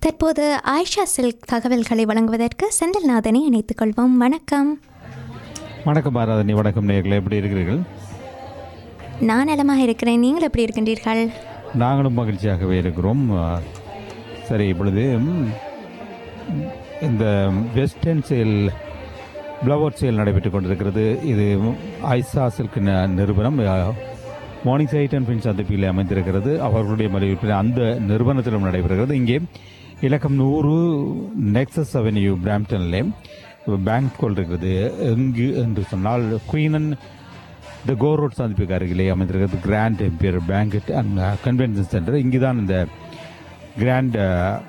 தற்போது ஆயிஷா சில்க் தகவல்களை வழங்குவதற்கு செந்தில்நாதனை இணைத்துக் கொள்வோம் வணக்கம் வணக்கம் பாரதனி வணக்கம் நேர்களே எப்படி இருக்கிறீர்கள் நான் நலமாக இருக்கிறேன் நீங்கள் எப்படி இருக்கின்றீர்கள் நாங்களும் மகிழ்ச்சியாகவே இருக்கிறோம் ஆ, சரி இப்பொழுது ம், இந்த வெஸ்டர்ன் சேல் பிளவர் சேல் நடைபெற்று கொண்டிருக்கிறது இது ஐசா சில்க் ந- நிறுவனம் ஆ, மார்னிங் சைட் அண்ட் பின் சந்திப்பில் அமைந்திருக்கிறது அவர்களுடைய மலிவிற்பனை அந்த நிறுவனத்திலும் நடைபெறுகிறது இங்கே இலக்கம் நூறு நெக்ஸஸ் அவென்யூ பிராம்டனிலே பேங்க் கோல் இருக்கிறது எங்கு என்று சொன்னால் குயினன் இந்த கோ ரோட் சந்திப்புக்கு அருகிலே அமைந்திருக்கிறது Grand Empire banquet and convention centre இங்கு தான் இந்த Grand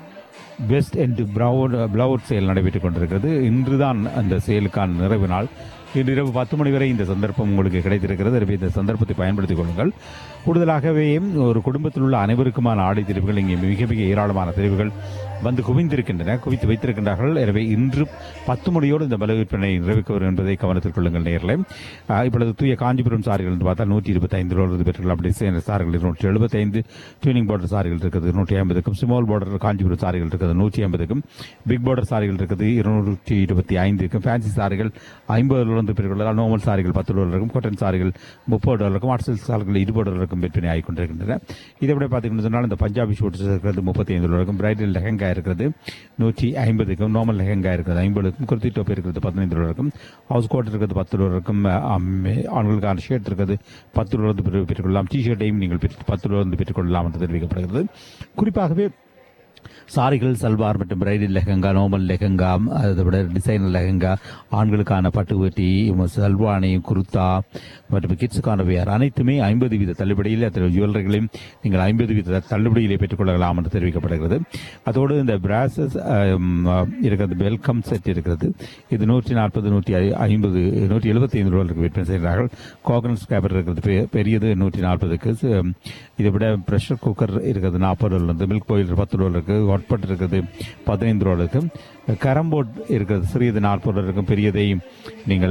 West End proud blowout sale நடைபெற்றுக் கொண்டிருக்கிறது இன்று தான் அந்த சேலுக்கான நிறைவு நாள் இன்று இரவு பத்து மணி வரை இந்த சந்தர்ப்பம் உங்களுக்கு கிடைத்திருக்கிறது எனவே இந்த சந்தர்ப்பத்தை பயன்படுத்திக் கொள்ளுங்கள் கூடுதலாகவே ஒரு குடும்பத்தில் உள்ள அனைவருக்குமான ஆடை தெரிவுகள் இங்கே மிக மிக ஏராளமான தெரிவுகள் வந்து குவிந்திருக்கின்றன குவித்து வைத்திருக்கின்றார்கள் எனவே இன்று பத்து மணியோடு இந்த பல விற்பனை நிறைவுக்கு வரும் என்பதை கவனத்தில் கொள்ளுங்கள் நேரில் இப்பொழுது தூய காஞ்சிபுரம் சாரிகள் என்று பார்த்தால் நூற்றி இருபத்தைந்து ரூபாய் பெற்றுள்ள அப்படி சேர்ந்த சாரிகள் நூற்றி எழுபத்தைந்து டியூனிங் பார்டர் சாரிகள் இருக்குது நூற்றி ஐம்பதுக்கும் ஸ்மால் பார்டர் காஞ்சிபுரம் சாரிகள் இருக்குது நூற்றி ஐம்பதுக்கும் பிக் பார்டர் சாரிகள் இருக்குது இருநூற்றி இருபத்தி ஐந்துக்கும் ஃபேன்சி சாரிகள் ஐம்பது டாலர் பெற்றுக்கொள்ளலாம் நார்மல் சாரிகள் பத்து டாலருக்கும் காட்டன் சாரிகள் முப்பது டாலருக்கும் ஆர்ட்ஸல் சாரிகள் இருபது டாலருக்கும் விற்பனை ஆகிக் கொண்டிருக்கின்றன இதை விட பார்த்தீங்கன்னு சொன்னால் இந்த பஞ்சாபி ஷூட்ஸ் இருக்கிறது முப்பத்தி ஐந்து டாலருக்கும் பிரைடல் லெஹங்கா இருக்கிறது நூற்றி ஐம்பதுக்கும் நார்மல் லெஹங்கா இருக்கிறது ஐம்பதுக்கும் குர்த்தி டோப் இருக்கிறது பதினைந்து டாலருக்கும் ஹவுஸ் கோட் இருக்கிறது பத்து டாலருக்கும் அம், ஆண்களுக்கான ஷர்ட் இருக்கிறது பத்து டாலர் பெற்றுக்கொள்ளலாம் டி ஷர்ட்டையும் நீங்கள் பெற்று பத்து டாலர் பெற்றுக்கொள்ளலாம் என்று தெரிவிக்கப்படுகிறது குறிப்பாகவே சாரிகள் சல்வார் மற்றும் பிரைடல் லெஹங்கா நார்மல் லெஹங்கா அதை விட டிசைனர் லெஹங்கா ஆண்களுக்கான பட்டு வேட்டி சல்வானி குர்தா மற்றும் கிட்ஸுக்கான வேர் அனைத்துமே ஐம்பது வீத தள்ளுபடியில் அத்தகைய ஜுவல்லரிகளையும் நீங்கள் ஐம்பது வீத தள்ளுபடியிலே பெற்றுக்கொள்ளலாம் என்று தெரிவிக்கப்படுகிறது அதோடு இந்த பிராசஸ் இருக்கிறது வெல்கம் செட் இருக்கிறது இது நூற்றி நாற்பது நூற்றி ஐம்பது நூற்றி எழுபத்தி ஐந்து ரூபாய்க்கு விற்பனை செய்கிறார்கள் கோகனட் ஸ்கேபர் இருக்கிறது பெ- பெரியது நூற்றி நாற்பதுக்கு இதை விட ப்ரெஷர் குக்கர் இருக்கிறது நாற்பது ரூபாயிலிருந்து மில்க் பாயில் பத்து ரூபாய்க்கு ஹாட்பாட் இருக்குது பதினைந்து ரூபாய்க்கு கரம்போர்ட் இருக்கிறது சிறியது நாற்பது ரூபாய்க்கும் பெரியதை நீங்கள்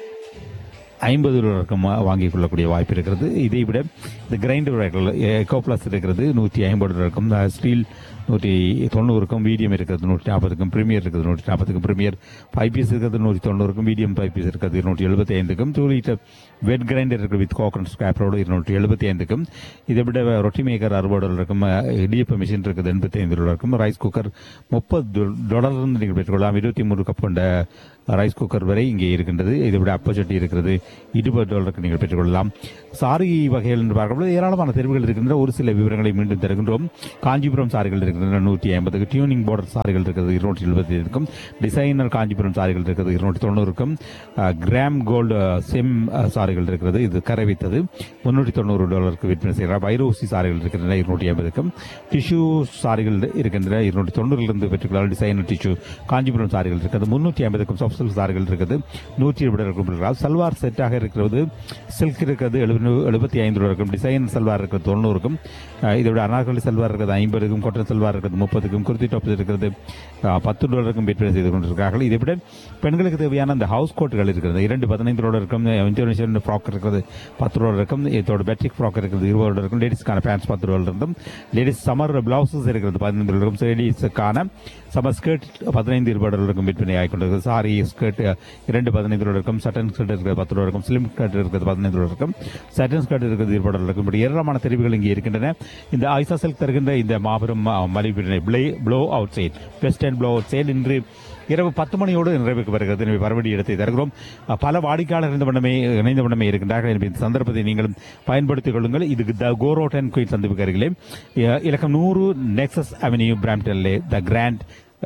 ஐம்பது ரூபாய்க்கும் வாங்கிக் கொள்ளக்கூடிய வாய்ப்பு இருக்கிறது இதை விட இந்த கிரைண்டர் எக்கோ பிளஸ் இருக்கிறது நூற்றி ஐம்பது ரூபாய்க்கும் ஸ்டீல் நூற்றி தொண்ணூறுக்கும் மீடியம் இருக்கிறது நூற்றி நாற்பதுக்கும் ப்ரீமியர் இருக்குது நூற்றி நாற்பதுக்கும் ப்ரீமியர் ஃபைவ் பீஸ் இருக்கிறது நூற்றி தொண்ணூறுக்கும் மீடியம் ஃபைவ் பீஸ் இருக்கிறது நூற்றி எழுபத்தி ஐந்துக்கும் டூ லிட்டர் வெட் கிரைண்டர் இருக்குது வித் கோகனட் ஸ்கிராப்பரோடு இருநூற்றி எழுபத்தி ஐந்துக்கும் இதை விட ரொட்டி மேக்கர் அறுபது இருக்கும் இடியப்ப மிஷின் இருக்குது எண்பத்தி ஐந்து இருக்கும் ரைஸ் குக்கர் முப்பது டாலர் நீங்கள் பெற்றுக்கொள்ளலாம் இருபத்தி மூணு கப் கொண்ட ரைஸ் குக்கர் வரை இங்கே இருக்கின்றது இதை விட அப்பச்சட்டி இருக்கிறது இருபது டாலருக்கு நீங்கள் பெற்றுக்கொள்ளலாம் சாரி வகைகள் என்று பார்க்கும்போது ஏராளமான தெரிவுகள் இருக்கின்ற ஒரு சில விவரங்களை மீண்டும் தருகின்றோம் காஞ்சிபுரம் சாரிகள் இருக்கின்றன நூற்றி ஐம்பதுக்கு டியூனிங் பார்டர் சாரிகள் இருக்கிறது இருநூற்றி எழுபத்தி இருக்கும் டிசைனர் காஞ்சிபுரம் சாரிகள் இருக்கிறது இருநூற்றி தொண்ணூறுக்கும் அஹ், கிராம் கோல்டு அஹ், செம் அஹ், சாரிகள் இருக்கிறது இது கரை வைத்தது முன்னூற்றி தொண்ணூறு டாலருக்கு விற்பனை செய்கிறார் வைரோசி சாரிகள் இருக்கின்றன இருநூற்றி ஐம்பதுக்கும் டிஷ்யூ சாரிகள் இருக்கின்றன இருநூற்றி தொண்ணூறிலிருந்து பெற்றுக்கொள்ளலாம் டிசைனர் டிஷ்யூ காஞ்சிபுரம் சாரிகள் இருக்கிறது முன்னூற்றி ஐம்பதுக்கும் சாஃப்ட் சில்க் சாரிகள் இருக்குது நூற்றி இருபது இருக்கும் சல்வார் செட்டாக இருக்கிறது சில்க் இருக்கிறது எழுபது எழுபத்தி ஐந்து ரூபா இருக்கும் டிசைன் சல்வார் இருக்கிறது தொண்ணூறுக்கும் அஹ், இதை விட அனார்கலி சல்வார் இருக்கிறது ஐம்பதுக்கும் கொட்டன் சல்வார் இருக்கிறது முப்பதுக்கும் குர்த்தி டாப் இருக்கிறது அஹ், பத்து டாலருக்கும் விற்பனை செய்து கொண்டிருக்கிறார்கள் இதை விட பெண்களுக்கு தேவையான அந்த ஹவுஸ் கோட்டுகள் இருக்கிறது இரண்டு பதினைந்து டாலர் இருக்கும் இன்டர்நேஷனல் ஃப்ராக் இருக்கிறது பத்து டாலர் இருக்கும் இதோட பெட்ரிக் ஃப்ராக் இருக்கிறது இருபது டாலர் இருக்கும் லேடிஸ்க்கான பேண்ட்ஸ் பத்து டாலர் இருக்கும் லேடிஸ் சம்மர் பிளவுசஸ் இருக்கிறது பதினைந்து டாலர் இருக்கும் லேடிஸுக்கான சம்மர் ஸ்கர்ட் பதினைந்து இருபது டாலர் இருக்கும் விற்பனை ஆகி கொண்டிருக்கிறது சாரி ஸ்கர்ட் இரண்டு பதினைந்து டாலர் இருக்கும் சட்டன் ஸ்கர்ட் இருக்கிறது பத்து டாலர் இருக்கும் ஸ்லிம் ஸ்கர்ட் இருக்கிறது பதினைந்து டாலர் இருக்கும் சட்டன் ஸ்கர்ட் இருக்கிறது இருபது டாலர் இருக்கும் இப்படி ஏராளமான தெரிவுகள் இங்கே இருக்கின்றன இந்த ஐசா சில்க் தருகின்ற இந்த மாபெரும் மலிவு play blow out side western blow out side இன்று இரவு பத்து மணியோடு நிறைவுக்கு வருகிறது எனவே மறுபடி இடத்தை தருகிறோம் அஹ், பல வாடிக்கையாளர் இருந்த வண்ணமே இணைந்த வண்ணமே இருக்கின்றார்கள் எனவே இந்த சந்தர்ப்பத்தை நீங்களும் பயன்படுத்திக் கொள்ளுங்கள் இது த கோரோட் அண்ட் குயின் சந்திப்புக்கு அருகிலே அஹ், இலக்கம் நூறு நெக்ஸஸ் அவென்யூ பிராம்டன்லே the Grand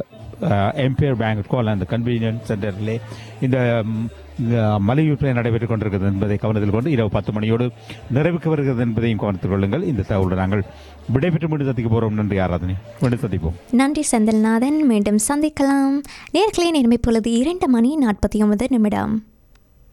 Empire banquet hall அந்த கன்வீனியன்ஸ் சென்டரிலே இந்த ம், இந்த மலிவு விற்பனை நடைபெற்றுக் கொண்டிருக்கிறது என்பதை கவனத்தில் கொண்டு இரவு பத்து மணியோடு நிறைவுக்கு வருகிறது என்பதையும் கவனத்தில் கொள்ளுங்கள் இந்த தகவலுடன் நாங்கள் விடைபெற்று மீண்டும் சந்திக்க போகிறோம் நன்றி ஆராதனை மீண்டும் சந்திப்போம் நன்றி செந்தில்நாதன் மீண்டும் சந்திக்கலாம் நேர்களே நேர்மை பொழுது இரண்டு மணி நாற்பத்தி ஒன்பது நிமிடம்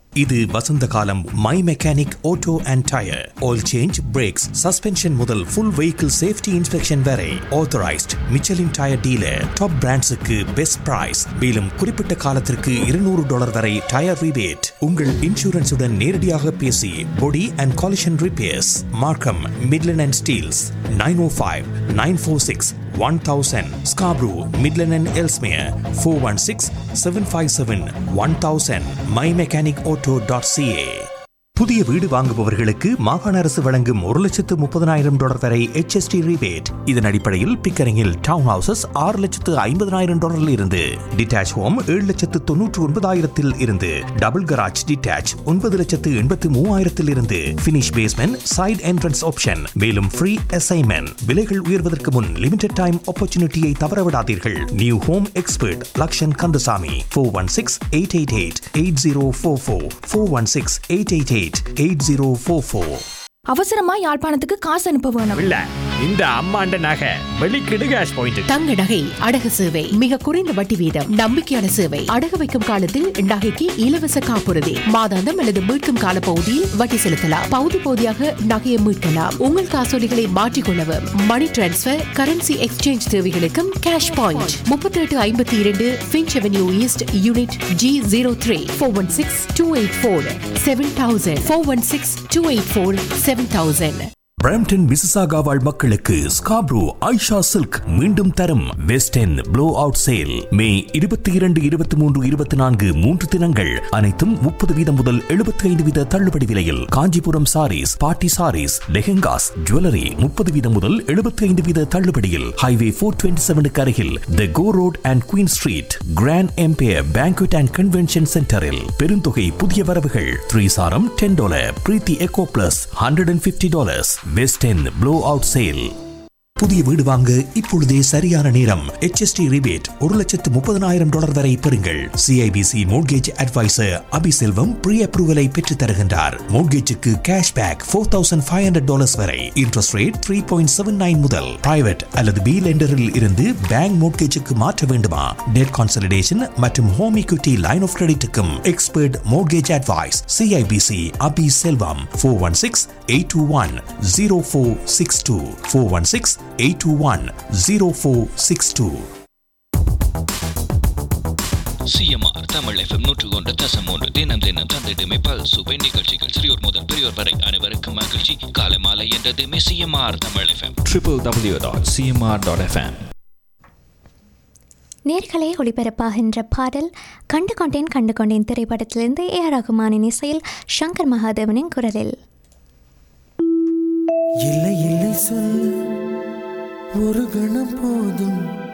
இது வசந்த காலம் my mechanic auto and tyre oil change brakes suspension முதல் ஃபுல் வெஹிக்கிள் சேஃப்டி இன்ஸ்பெக்ஷன் வரை authorised Michelin tyre dealer top பிராண்ட்ஸுக்கு பெஸ்ட் பிரைஸ் மேலும் குறிப்பிட்ட காலத்திற்கு இருநூறு டாலர் வரை டயர் ரிபேட் உங்கள் இன்சூரன்ஸுடன் நேரடியாக பேசி body and collision repairs Markham Midland and Steeles nine O five nine four six one thousand Scarborough Midland and Ellesmere four one six seven five seven one thousand my mechanic auto dot CA புதிய வீடு வாங்குபவர்களுக்கு மாகாண அரசு வழங்கும் ஒரு லட்சத்து முப்பதனாயிரம் dollar வரை HST ரிபேட் இதன் அடிப்படையில் பிக்கரிங்கில் டவுன் ஹவுசஸ் ஆறு லட்சத்து ஐம்பதனாயிரம் டாலரில் இருந்து டிட்டாச் ஹோம் ஏழு லட்சத்து தொன்னூற்று ஒன்பதாயிரத்தில் இருந்து டபுள் கராஜ் டிட்டாச் ஒன்பது லட்சத்து எண்பத்து மூவாயிரத்தில் இருந்து finish basement side entrance option மேலும் ஃப்ரீ அசைன்மெண்ட் விலைகள் உயர்வதற்கு முன் லிமிடெட் டைம் ஆப்பர்ச்சுனிட்டியை தவறவிடாதீர்கள் new home expert Lakshan Kandasamy four one six eight eight eight eight zero four four four one six eight eight eight eight zero four four அவசரமா யாழ்ப்பாணத்துக்கு காசு அனுப்ப வேணும் இல்ல இந்த அம்மாண்ட நகை வெளிக்கிடு கேஷ் பாயிண்ட் தங்க நகை அடகு சேவை மிக குறைந்த வட்டி வீதம் நம்பிக்கையான சேவை அடகு வைக்கும் காலத்தில் நகைக்கு இலவச காப்புறுதி மாதாந்தம் அல்லது மீட்கும் கால பகுதியில் வட்டி செலுத்தலாம் பகுதி பகுதியாக நகையை மீட்கலாம் உங்கள் காசோலிகளை மாற்றிக்கொள்ளவும் மணி டிரான்ஸ்பர் கரன்சி எக்ஸ்சேஞ்ச் தேவைகளுக்கும் கேஷ் பாயிண்ட் முப்பத்தி எட்டு ஐம்பத்தி இரண்டு Finch Avenue East unit G zero three four one six two eight four seven thousand four one six two eight four seven thousand Brampton Mississauga வாழ் மக்களுக்கு Scarborough Aisha silk மீண்டும் தரும் West End blow out sale May இருபத்தி இரண்டு இருபத்தி மூன்று இருபத்தி நான்கு மூன்று தினங்கள் அனைத்தும் முப்பது வீதம் முதல் எழுபத்தி ஐந்து வீத தள்ளுபடி விலையில் காஞ்சிபுரம் சாரீஸ் பாட்டி சாரீஸ் லெஹெங்காஸ் ஜுவல்லரி முப்பது வீதம் முதல் எழுபத்தி ஐந்து வீத தள்ளுபடியில் ஹைவே போர் டுவெண்ட்டி செவனுக்கு அருகில் the Gore Road and Queen Street Grand Empire banquet and convention சென்டரில் பெருந்தொகை புதிய வரவுகள் த்ரீ சாரம் ten dollar Preethi eco plus hundred and fifty dollars West End blow out sale புதிய வீடு வாங்க இப்பொழுதே சரியான நேரம் HST ரிபேட் ஒரு லட்சத்து முப்பதனாயிரம் டாலர் வரை பெறுங்கள் CIBC mortgage advisor Abiselvam pre அப்ரூவலை பெற்றுத் தருகின்றார் மோட்கேஜுக்கு cash back four thousand five hundred dollars வரை interest rate three point seven nine முதல் பிரைவேட் அல்லது பி லெண்டரில் இருந்து பேங்க் மோட்கேஜுக்கு மாற்ற வேண்டுமா டெட் கான்சலிடேஷன் மற்றும் ஹோம் equity லைன் ஆஃப் கிரெடிட்டுக்கும் expert mortgage advice CIBC Abi Selvam four one six eight two one zero four six two four one six eight two one zero four six two CMR Tamil FM நூற்று ஒன்று தசம் மூன்று தினம் தினம் தந்திடுமே பல் சுவை நிகழ்ச்சிகள் சிறியோர் முதல் பெரியோர் வரை அனைவருக்கும் மகிழ்ச்சி காலை மாலை என்றதுமே CMR Tamil FM triple W dot CMR dot FM நேர்களே ஒளிபரப்பாகின்ற பாடல் கண்டு கொண்டேன் கண்டு கொண்டேன் திரைப்படத்திலிருந்து ஏ ஆர் ரகுமானின் இசையில் சங்கர் மகாதேவனின் குரலில் இல்லை இல்லை சொல் ஒரு கணம் போதும்